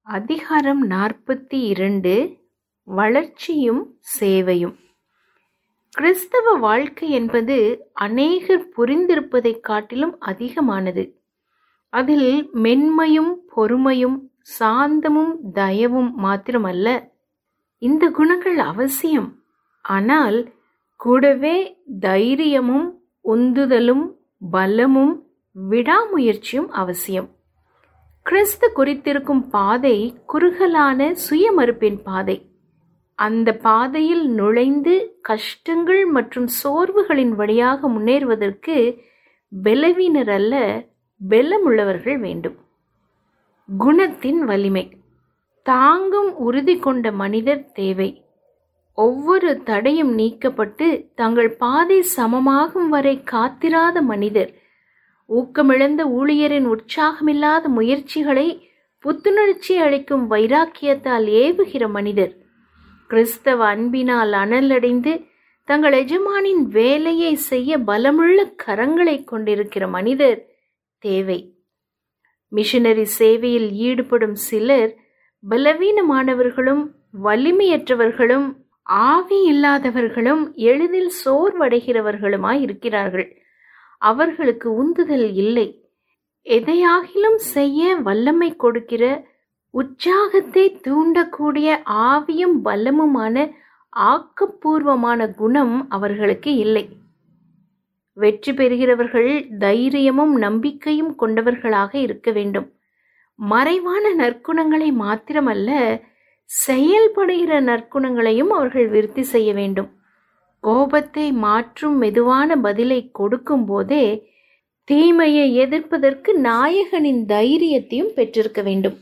அதிகாரம் நாற்பத்தி இரண்டு வளர்ச்சியும் சேவையும் கிறிஸ்தவ வாழ்க்கை என்பது அநேகர் புரிந்திருப்பதைக் காட்டிலும் அதிகமானது அதில் மென்மையும் பொறுமையும் சாந்தமும் தயவும் மாத்திரமல்ல இந்த குணங்கள் அவசியம் ஆனால் கூடவே தைரியமும் உந்துதலும் பலமும் விடாமுயற்சியும் அவசியம் கிறிஸ்து குறித்திருக்கும் பாதை குறுகலான சுயமறுப்பின் பாதை அந்த பாதையில் நுழைந்து கஷ்டங்கள் மற்றும் சோர்வுகளின் வழியாக முன்னேறுவதற்கு பலவீனர் அல்ல பலமுள்ளவர்கள் வேண்டும் குணத்தின் வலிமை தாங்கும் உறுதி கொண்ட மனிதர் தேவை ஒவ்வொரு தடையும் நீக்கப்பட்டு தங்கள் பாதை சமமாகும் வரை காத்திராத மனிதர் ஊக்கமிழந்த ஊழியரின் உற்சாகமில்லாத முயற்சிகளை புத்துணர்ச்சி அளிக்கும் வைராக்கியத்தால் ஏவுகிற மனிதர் கிறிஸ்தவ அன்பினால் அனலடைந்து தங்கள் எஜமானின் வேலையை செய்ய பலமுள்ள கரங்களை கொண்டிருக்கிற மனிதர் தேவை மிஷனரி சேவையில் ஈடுபடும் சிலர் பலவீனமானவர்களும் வலிமையற்றவர்களும் ஆவி இல்லாதவர்களும் எளிதில் சோர்வடைகிறவர்களுமாய் இருக்கிறார்கள் அவர்களுக்கு உந்துதல் இல்லை எதையாகிலும் செய்ய வல்லமை கொடுக்கிற உற்சாகத்தை தூண்டக்கூடிய ஆவியும் பலமுமான ஆக்கப்பூர்வமான குணம் அவர்களுக்கு இல்லை வெற்றி பெறுகிறவர்கள் தைரியமும் நம்பிக்கையும் கொண்டவர்களாக இருக்க வேண்டும் மறைவான நற்குணங்களை மாத்திரமல்ல செயல்படுகிற நற்குணங்களையும் அவர்கள் விருத்தி செய்ய வேண்டும் கோபத்தை மாற்றும் மெதுவான பதிலை கொடுக்கும் போதே தீமையை எதிர்ப்பதற்கு நாயகனின் தைரியத்தையும் பெற்றிருக்க வேண்டும்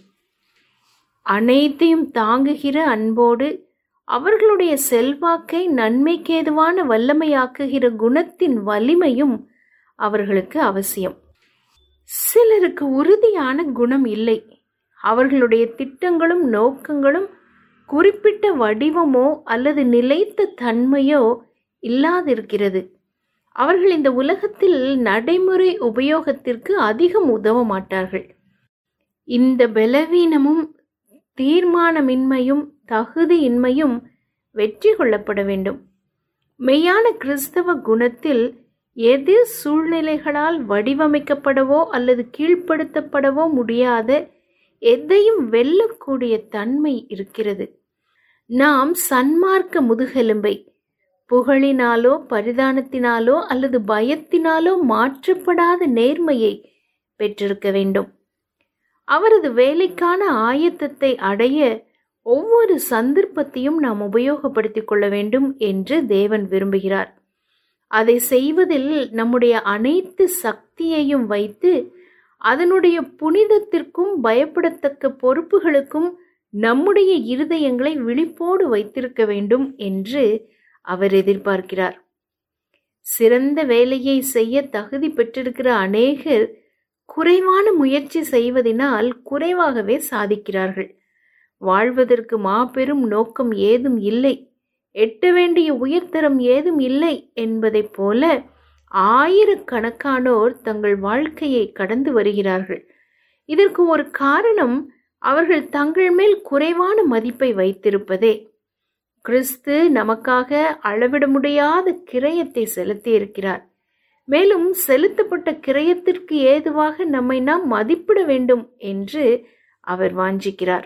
அனைத்தையும் தாங்குகிற அன்போடு அவர்களுடைய செல்வாக்கை நன்மைக்கேதுவான வல்லமையாக்குகிற குணத்தின் வலிமையும் அவர்களுக்கு அவசியம் சிலருக்கு உறுதியான குணம் இல்லை அவர்களுடைய திட்டங்களும் நோக்கங்களும் குறிப்பிட்ட வடிவமோ அல்லது நிலைத்த தன்மையோ இல்லாதிருக்கிறது அவர்கள் இந்த உலகத்தில் நடைமுறை உபயோகத்திற்கு அதிகம் உதவ மாட்டார்கள் இந்த பலவீனமும் தீர்மானமின்மையும் தகுதியின்மையும் வெற்றி கொள்ளப்பட வேண்டும் மெய்யான கிறிஸ்தவ குணத்தில் எது சூழ்நிலைகளால் வடிவமைக்கப்படவோ அல்லது கீழ்ப்படுத்தப்படவோ முடியாத எதையும் வெல்லக்கூடிய தன்மை இருக்கிறது நாம் சன்மார்க்க முதுகெலும்பை புகழினாலோ பரிதானத்தினாலோ அல்லது பயத்தினாலோ மாற்றப்படாத நேர்மையை பெற்றிருக்க வேண்டும் அவரது வேலைக்கான ஆயத்தத்தை அடைய ஒவ்வொரு சந்தர்ப்பத்தையும் நாம் உபயோகப்படுத்திக் கொள்ள வேண்டும் என்று தேவன் விரும்புகிறார் அதை செய்வதில் நம்முடைய அனைத்து சக்தியையும் வைத்து அதனுடைய புனிதத்திற்கும் பயப்படத்தக்க பொறுப்புகளுக்கும் நம்முடைய இருதயங்களை விழிப்போடு வைத்திருக்க வேண்டும் என்று அவர் எதிர்பார்க்கிறார் சிறந்த வேலையை செய்ய தகுதி பெற்றிருக்கிற அநேகர் குறைவான முயற்சி செய்வதனால் குறைவாகவே சாதிக்கிறார்கள் வாழ்வதற்கு மாபெரும் நோக்கம் ஏதும் இல்லை எட்ட வேண்டிய உயர்தரம் ஏதும் இல்லை என்பதைப் போல ஆயிரக்கணக்கானோர் தங்கள் வாழ்க்கையை கடந்து வருகிறார்கள் இதற்கு ஒரு காரணம் அவர்கள் தங்கள் மேல் குறைவான மதிப்பை வைத்திருப்பதே கிறிஸ்து நமக்காக அளவிட முடியாத கிரயத்தை செலுத்தி இருக்கிறார் மேலும் செலுத்தப்பட்ட கிரயத்திற்கு ஏதுவாக நம்மை நாம் மதிப்பிட வேண்டும் என்று அவர் வாஞ்சிக்கிறார்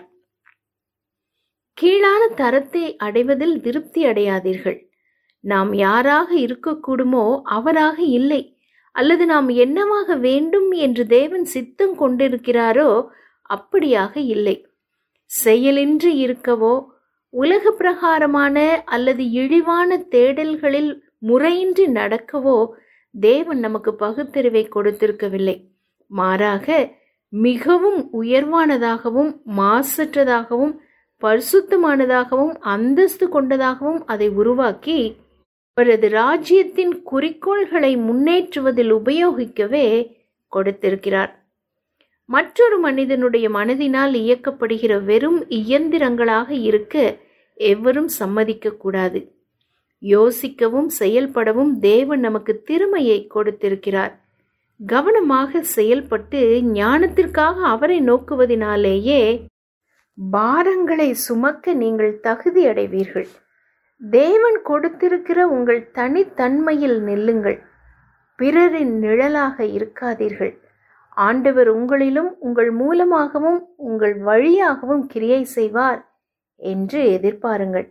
கீழான தரத்தை அடைவதில் திருப்தி அடையாதீர்கள் நாம் யாராக இருக்கக்கூடுமோ அவராக இல்லை அல்லது நாம் என்னவாக வேண்டும் என்று தேவன் சித்தம் கொண்டிருக்கிறாரோ அப்படியாக இல்லை செயலின்றி இருக்கவோ உலக பிரகாரமான அல்லது இழிவான தேடல்களில் முறையின்றி நடக்கவோ தேவன் நமக்கு பகுத்தறிவை கொடுத்திருக்கவில்லை மாறாக மிகவும் உயர்வானதாகவும் மாசற்றதாகவும் பரிசுத்தமானதாகவும் அந்தஸ்து கொண்டதாகவும் அதை உருவாக்கி அவரது ராஜ்யத்தின் குறிக்கோள்களை முன்னேற்றுவதில் உபயோகிக்கவே கொடுத்திருக்கிறார் மற்றொரு மனிதனுடைய மனதினால் இயக்கப்படுகிற வெறும் இயந்திரங்களாக இருக்க எவரும் சம்மதிக்க கூடாது யோசிக்கவும் செயல்படவும் தேவன் நமக்கு திறமையை கொடுத்திருக்கிறார் கவனமாக செயல்பட்டு ஞானத்திற்காக அவரை நோக்குவதினாலேயே பாரங்களை சுமக்க நீங்கள் தகுதி அடைவீர்கள் தேவன் கொடுத்திருக்கிற உங்கள் தனித்தன்மையில் நில்லுங்கள் பிறரின் நிழலாக இருக்காதீர்கள் ஆண்டவர் உங்களிலும் உங்கள் மூலமாகவும் உங்கள் வழியாகவும் கிரியை செய்வார் என்று எதிர்பாருங்கள்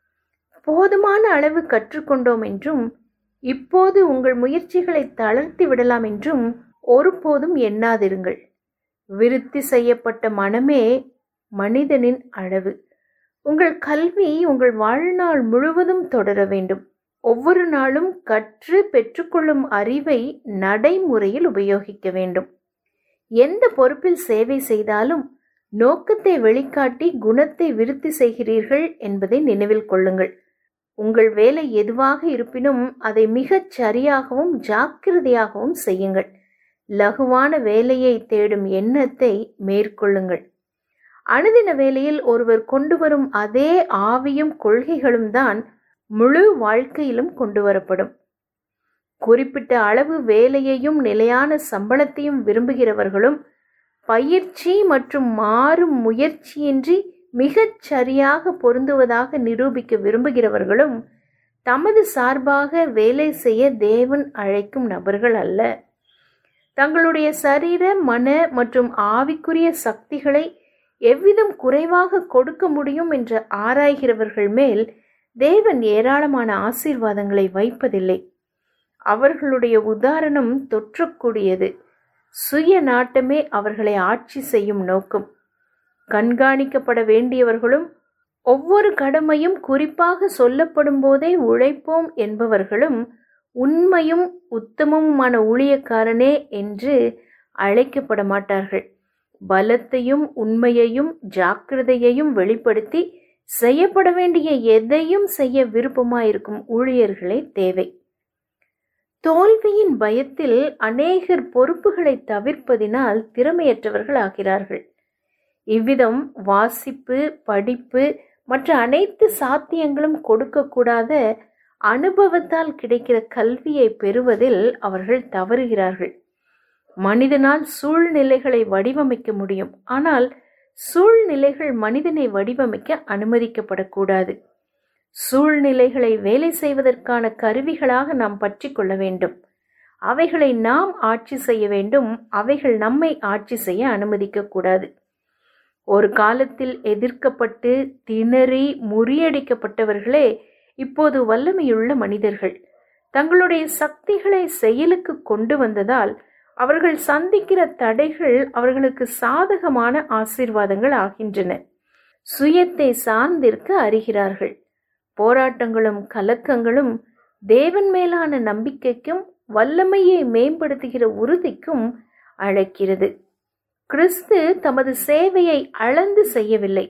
போதுமான அளவு கற்றுக்கொண்டோம் என்றும் இப்போது உங்கள் முயற்சிகளை தளர்த்தி விடலாம் என்றும் ஒருபோதும் எண்ணாதிருங்கள் விருத்தி செய்யப்பட்ட மனமே மனிதனின் அளவு உங்கள் கல்வி உங்கள் வாழ்நாள் முழுவதும் தொடர வேண்டும் ஒவ்வொரு நாளும் கற்று பெற்றுக்கொள்ளும் அறிவை நடைமுறையில் உபயோகிக்க வேண்டும் எந்த பொறுப்பில் சேவை செய்தாலும் நோக்கத்தை வெளிக்காட்டி குணத்தை விருத்தி செய்கிறீர்கள் என்பதை நினைவில் கொள்ளுங்கள் உங்கள் வேலை எதுவாக இருப்பினும் அதை மிகச் சரியாகவும் ஜாக்கிரதையாகவும் செய்யுங்கள் லகுவான வேலையை தேடும் எண்ணத்தை மேற்கொள்ளுங்கள் அனுதின வேலையில் ஒருவர் கொண்டு வரும் அதே ஆவியும் கொள்கைகளும் தான் முழு வாழ்க்கையிலும் கொண்டு வரப்படும் குறிப்பிட்ட அளவு வேலையையும் நிலையான சம்பளத்தையும் விரும்புகிறவர்களும் பயிற்சி மற்றும் மாறும் முயற்சியின்றி மிகச் சரியாக பொருந்துவதாக நிரூபிக்க விரும்புகிறவர்களும் தமது சார்பாக வேலை செய்ய தேவன் அழைக்கும் நபர்கள் அல்ல தங்களுடைய சரீர மன மற்றும் ஆவிக்குரிய சக்திகளை எவ்விதம் குறைவாக கொடுக்க முடியும் என்று ஆராய்கிறவர்கள் மேல் தேவன் ஏராளமான ஆசீர்வாதங்களை வைப்பதில்லை அவர்களுடைய உதாரணம் தொற்றக்கூடியது சுய நாட்டமே அவர்களை ஆட்சி செய்யும் நோக்கம் கண்காணிக்கப்பட வேண்டியவர்களும் ஒவ்வொரு கடமையும் குறிப்பாக சொல்லப்படும் போதே உழைப்போம் என்பவர்களும் உண்மையும் உத்தமமுமான ஊழியக்காரனே என்று அழைக்கப்பட மாட்டார்கள் பலத்தையும் உண்மையையும் ஜாக்கிரதையையும் வெளிப்படுத்தி செய்யப்பட வேண்டிய எதையும் செய்ய விருப்பமாயிருக்கும் ஊழியர்களே தேவை தோல்வியின் பயத்தில் அநேகர் பொறுப்புகளை தவிர்ப்பதினால் திறமையற்றவர்கள் ஆகிறார்கள் இவ்விதம் வாசிப்பு படிப்பு மற்ற அனைத்து சாத்தியங்களும் கொடுக்கக்கூடாத அனுபவத்தால் கிடைக்கிற கல்வியை பெறுவதில் அவர்கள் தவறுகிறார்கள் மனிதனால் சூழ்நிலைகளை வடிவமைக்க முடியும் ஆனால் சூழ்நிலைகள் மனிதனை வடிவமைக்க அனுமதிக்கப்படக்கூடாது சூழ்நிலைகளை வேலை செய்வதற்கான கருவிகளாக நாம் பற்றி கொள்ள வேண்டும் அவைகளை நாம் ஆட்சி செய்ய வேண்டும் அவைகள் நம்மை ஆட்சி செய்ய அனுமதிக்க கூடாது ஒரு காலத்தில் எதிர்க்கப்பட்டு திணறி முறியடிக்கப்பட்டவர்களே இப்போது வல்லமையுள்ள மனிதர்கள் தங்களுடைய சக்திகளை செயலுக்கு கொண்டு வந்ததால் அவர்கள் சந்திக்கிற தடைகள் அவர்களுக்கு சாதகமான ஆசீர்வாதங்கள் ஆகின்றன சுயத்தை சார்ந்திருக்க அறிகிறார்கள் போராட்டங்களும் கலக்கங்களும் தேவன் மேலான நம்பிக்கைக்கும் வல்லமையை மேம்படுத்துகிற உறுதிக்கும் அழைக்கிறது கிறிஸ்து தமது சேவையை அளந்து செய்யவில்லை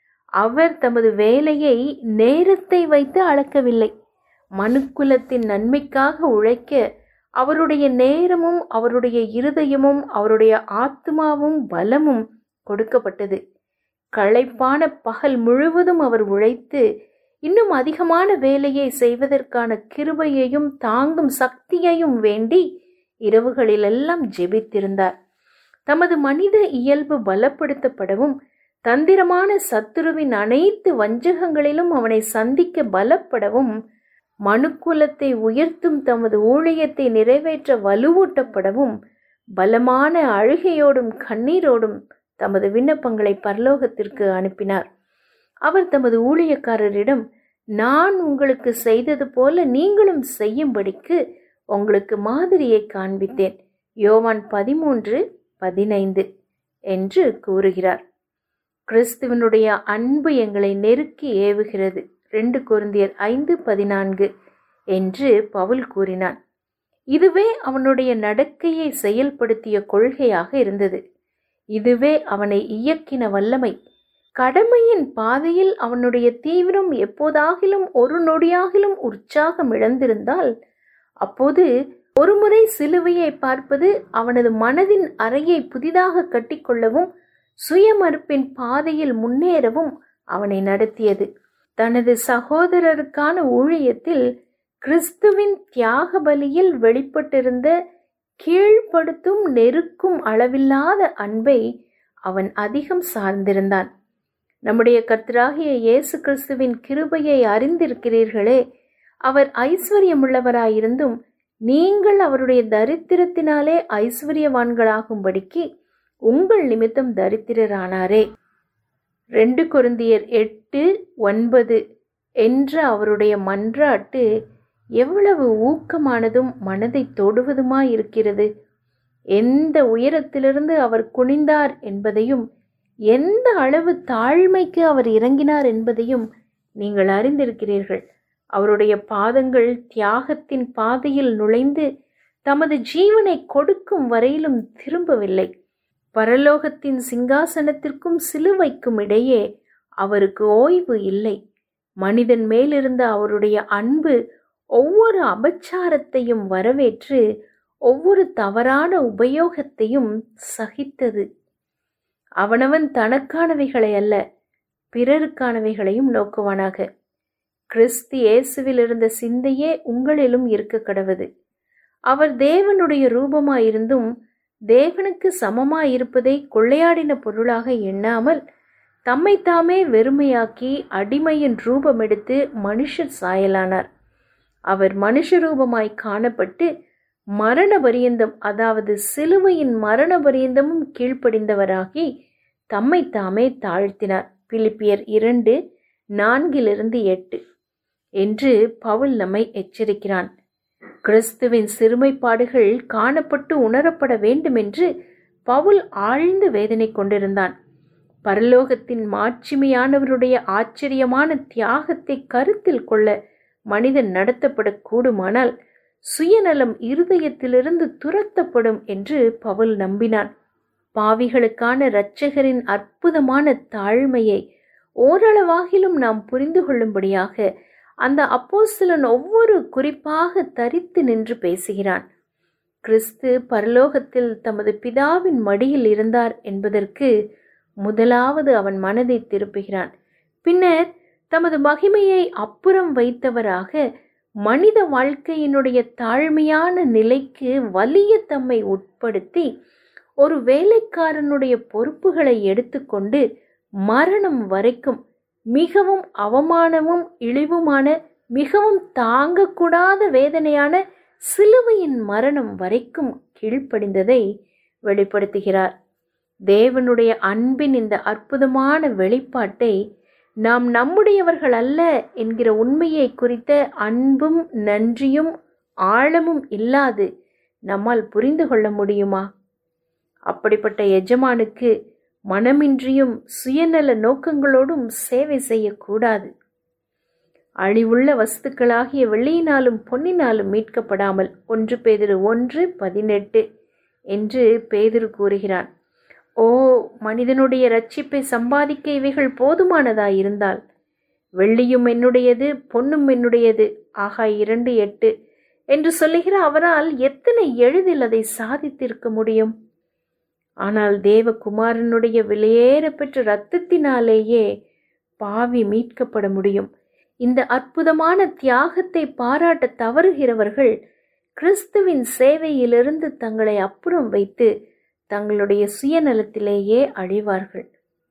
அவர் தமது வேலையை நேரத்தை வைத்து அளக்கவில்லை மனுக்குலத்தின் நன்மைக்காக உழைக்க அவருடைய நேரமும் அவருடைய இருதயமும் அவருடைய ஆத்மாவும் பலமும் கொடுக்கப்பட்டது களைப்பான பகல் முழுவதும் அவர் உழைத்து இன்னும் அதிகமான வேலையை செய்வதற்கான கிருபையையும் தாங்கும் சக்தியையும் வேண்டி இரவுகளிலெல்லாம் ஜெபித்திருந்தார் தமது மனித இயல்பு பலப்படுத்தப்படவும் தந்திரமான சத்துருவின் அனைத்து வஞ்சகங்களிலும் அவனை சந்திக்க பலப்படவும் மனுக்குலத்தை உயர்த்தும் தமது ஊழியத்தை நிறைவேற்ற வலுவூட்டப்படவும் பலமான அழுகையோடும் கண்ணீரோடும் தமது விண்ணப்பங்களை பரலோகத்திற்கு அனுப்பினார் அவர் தமது ஊழியக்காரரிடம் நான் உங்களுக்கு செய்தது போல நீங்களும் செய்யும்படிக்கு உங்களுக்கு மாதிரியை காண்பித்தேன் யோவான் பதிமூன்று பதினைந்து என்று கூறுகிறார் கிறிஸ்துவனுடைய அன்பு எங்களை நெருக்கி ஏவுகிறது ரெண்டு குருந்தியர் ஐந்து பதினான்கு என்று பவுல் கூறினான் இதுவே அவனுடைய நடக்கையை செயல்படுத்திய கொள்கையாக இருந்தது இதுவே அவனை இயக்கின வல்லமை கடமையின் பாதையில் அவனுடைய தீவிரம் எப்போதாகிலும் ஒரு நொடியாகிலும் உற்சாகம் இழந்திருந்தால் அப்போது ஒருமுறை சிலுவையை பார்ப்பது அவனது மனதின் அறையை புதிதாக கட்டிக்கொள்ளவும் சுயமறுப்பின் பாதையில் முன்னேறவும் அவனை நடத்தியது தனது சகோதரருக்கான ஊழியத்தில் கிறிஸ்துவின் தியாக பலியில் வெளிப்பட்டிருந்த கீழ்ப்படுத்தும் நெருக்கும் அளவில்லாத அன்பை அவன் அதிகம் சார்ந்திருந்தான் நம்முடைய கர்த்தராகிய இயேசு கிறிஸ்துவின் கிருபையை அறிந்திருக்கிறீர்களே அவர் ஐஸ்வர்யமுள்ளவராயிருந்தும் நீங்கள் அவருடைய தரித்திரத்தினாலே ஐஸ்வர்யவான்களாகும்படிக்கு உங்கள் நிமித்தம் தரித்திரரானாரே ரெண்டு கொருந்தியர் எட்டு ஒன்பது என்ற அவருடைய மன்றாட்டு எவ்வளவு ஊக்கமானதும் மனதை தொடுவதுமாயிருக்கிறது எந்த உயரத்திலிருந்து அவர் குனிந்தார் என்பதையும் எந்த அளவு தாழ்மைக்கு அவர் இறங்கினார் என்பதையும் நீங்கள் அறிந்திருக்கிறீர்கள் அவருடைய பாதங்கள் தியாகத்தின் பாதையில் நுழைந்து தமது ஜீவனை கொடுக்கும் வரையிலும் திரும்பவில்லை பரலோகத்தின் சிங்காசனத்திற்கும் சிலுவைக்கும் இடையே அவருக்கு ஓய்வு இல்லை மனிதன் மேலிருந்த அவருடைய அன்பு ஒவ்வொரு அபச்சாரத்தையும் வரவேற்று ஒவ்வொரு தவறான உபயோகத்தையும் சகித்தது அவனவன் தனக்கானவைகளை அல்ல பிறருக்கானவைகளையும் நோக்குவானாக கிறிஸ்து இயேசுவில் இருந்த சிந்தையே உங்களிலும் இருக்க கடவது அவர் தேவனுடைய ரூபமாயிருந்தும் தேவனுக்கு சமமாயிருப்பதை கொள்ளையாடின பொருளாக எண்ணாமல் தம்மை தாமே வெறுமையாக்கி அடிமையின் ரூபம் எடுத்து மனுஷர் சாயலானார் அவர் மனுஷ ரூபமாய் காணப்பட்டு மரண பரியந்தம் அதாவது சிலுவையின் மரண பரியந்தமும் கீழ்ப்படிந்தவராகி தம்மை தாமே தாழ்த்தினார் பிலிப்பியர் இரண்டு நான்கிலிருந்து எட்டு என்று பவுல் நம்மை எச்சரிக்கிறான் கிறிஸ்துவின் சிறுமைப்பாடுகள் காணப்பட்டு உணரப்பட வேண்டும் என்று பவுல் ஆழ்ந்த வேதனை கொண்டிருந்தான் பரலோகத்தின் மாட்சிமையானவருடைய ஆச்சரியமான தியாகத்தை கருத்தில் கொள்ள மனிதன் நடத்தப்படக்கூடுமானால் சுயநலம் இருதயத்திலிருந்து துரத்தப்படும் என்று பவுல் நம்பினான் பாவிகளுக்கான இரட்சகரின் அற்புதமான தாழ்மையை ஓரளவாகிலும் நாம் புரிந்து கொள்ளும்படியாக அந்த அப்போஸ்தலன் ஒவ்வொரு குறிப்பாக தரித்து நின்று பேசுகிறான் கிறிஸ்து பரலோகத்தில் தமது பிதாவின் மடியில் இருந்தார் என்பதற்கு முதலாவது அவன் மனதை திருப்புகிறான் பின்னர் தமது மகிமையை அப்புறம் வைத்தவராக மனித வாழ்க்கையினுடைய தாழ்மையான நிலைக்கு வலிய தம்மை உட்படுத்தி ஒரு வேலைக்காரனுடைய பொறுப்புகளை எடுத்துக்கொண்டு மரணம் வரைக்கும் மிகவும் அவமானமும் இழிவுமான மிகவும் தாங்கக்கூடாத வேதனையான சிலுவையின் மரணம் வரைக்கும் கீழ்ப்படிந்ததை வெளிப்படுத்துகிறார் தேவனுடைய அன்பின் இந்த அற்புதமான வெளிப்பாட்டை நாம் நம்முடையவர்கள் அல்ல என்கிற உண்மையை குறித்த அன்பும் நன்றியும் ஆழமும் இல்லாது நம்மால் புரிந்து கொள்ள முடியுமா அப்படிப்பட்ட எஜமானுக்கு மனமின்றியும் சுயநல நோக்கங்களோடும் சேவை செய்யக்கூடாது அழிவுள்ள வஸ்துக்களாகிய வெள்ளியினாலும் பொன்னினாலும் மீட்கப்படாமல் ஒன்று பேதிரு ஒன்று பதினெட்டு என்று பேதிரு கூறுகிறான் ஓ மனிதனுடைய ரட்சிப்பை சம்பாதிக்க இவைகள் போதுமானதாயிருந்தால் வெள்ளியும் என்னுடையது பொன்னும் என்னுடையது ஆகா இரண்டு எட்டு என்று சொல்லுகிற அவரால் எத்தனை எளிதில் அதை சாதித்திருக்க முடியும் ஆனால் தேவகுமாரனுடைய விலையேற பெற்ற இரத்தத்தினாலேயே பாவி மீட்கப்பட முடியும் இந்த அற்புதமான தியாகத்தை பாராட்ட தவறுகிறவர்கள் கிறிஸ்துவின் சேவையிலிருந்து தங்களை அப்புறம் வைத்து தங்களுடைய சுயநலத்திலேயே அழிவார்கள்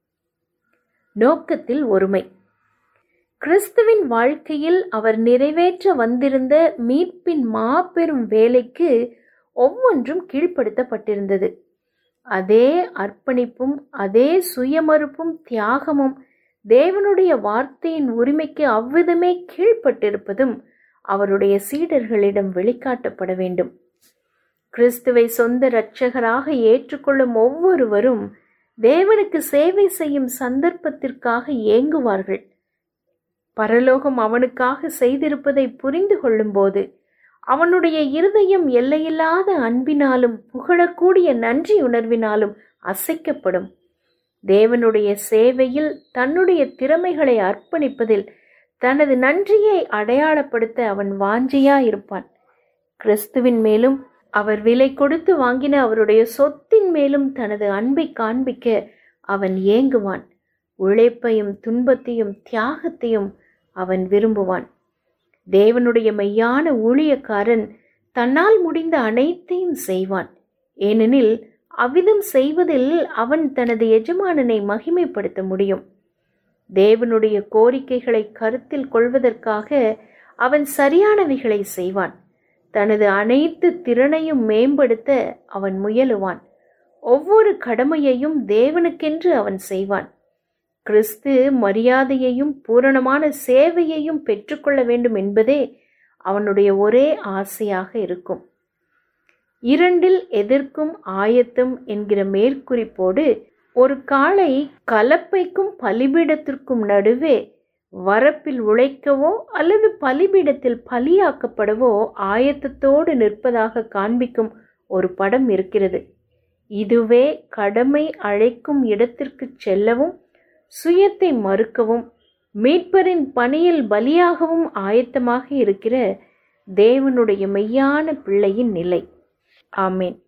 நோக்கத்தில் ஒருமை கிறிஸ்துவின் வாழ்க்கையில் அவர் நிறைவேற்ற வந்திருந்த மீட்பின் மாபெரும் வேலைக்கு ஒவ்வொன்றும் கீழ்ப்படுத்தப்பட்டிருந்தது அதே அர்ப்பணிப்பும் அதே சுயமறுப்பும் தியாகமும் தேவனுடைய வார்த்தையின் உரிமைக்கு அவ்விதமே கீழ்ப்பட்டிருப்பதும் அவருடைய சீடர்களிடம் வெளிக்காட்டப்பட வேண்டும் கிறிஸ்துவை சொந்த இரட்சகராக ஏற்றுக்கொள்ளும் ஒவ்வொருவரும் தேவனுக்கு சேவை செய்யும் சந்தர்ப்பத்திற்காக ஏங்குவார்கள் பரலோகம் அவனுக்காக செய்திருப்பதை புரிந்து கொள்ளும்போது அவனுடைய இருதயம் எல்லையில்லாத அன்பினாலும் புகழக்கூடிய நன்றி உணர்வினாலும் அசைக்கப்படும் தேவனுடைய சேவையில் தன்னுடைய திறமைகளை அர்ப்பணிப்பதில் தனது நன்றியை அடையாளப்படுத்த அவன் வாஞ்சியாயிருப்பான் கிறிஸ்துவின் மேலும் அவர் விலை கொடுத்து வாங்கின அவருடைய சொத்தின் மேலும் தனது அன்பை காண்பிக்க அவன் ஏங்குவான் உழைப்பையும் துன்பத்தையும் தியாகத்தையும் அவன் விரும்புவான் தேவனுடைய மெய்யான ஊழியக்காரன் தன்னால் முடிந்த அனைத்தையும் செய்வான் ஏனெனில் அவ்விதம் செய்வதில் அவன் தனது எஜமானனை மகிமைப்படுத்த முடியும் தேவனுடைய கோரிக்கைகளை கருத்தில் கொள்வதற்காக அவன் சரியானவைகளை செய்வான் தனது அனைத்து திறனையும் மேம்படுத்த அவன் முயலுவான் ஒவ்வொரு கடமையையும் தேவனுக்கென்று அவன் செய்வான் கிறிஸ்து மரியாதையையும் பூரணமான சேவையையும் பெற்றுக்கொள்ள வேண்டும் என்பதே அவனுடைய ஒரே ஆசையாக இருக்கும் இரண்டில் எதிர்க்கும் ஆயத்தம் என்கிற மேற்குறிப்போடு ஒரு காளை கலப்பைக்கும் பலிபீடத்திற்கும் நடுவே வரப்பில் உழைக்கவோ அல்லது பலிபீடத்தில் பலியாக்கப்படவோ ஆயத்தத்தோடு நிற்பதாக காண்பிக்கும் ஒரு படம் இருக்கிறது இதுவே கடமை அழைக்கும் இடத்திற்கு செல்லவும் சுயத்தை மறுக்கவும் மீட்பரின் பணியில் பலியாகவும் ஆயத்தமாக இருக்கிற தேவனுடைய மெய்யான பிள்ளையின் நிலை ஆமேன்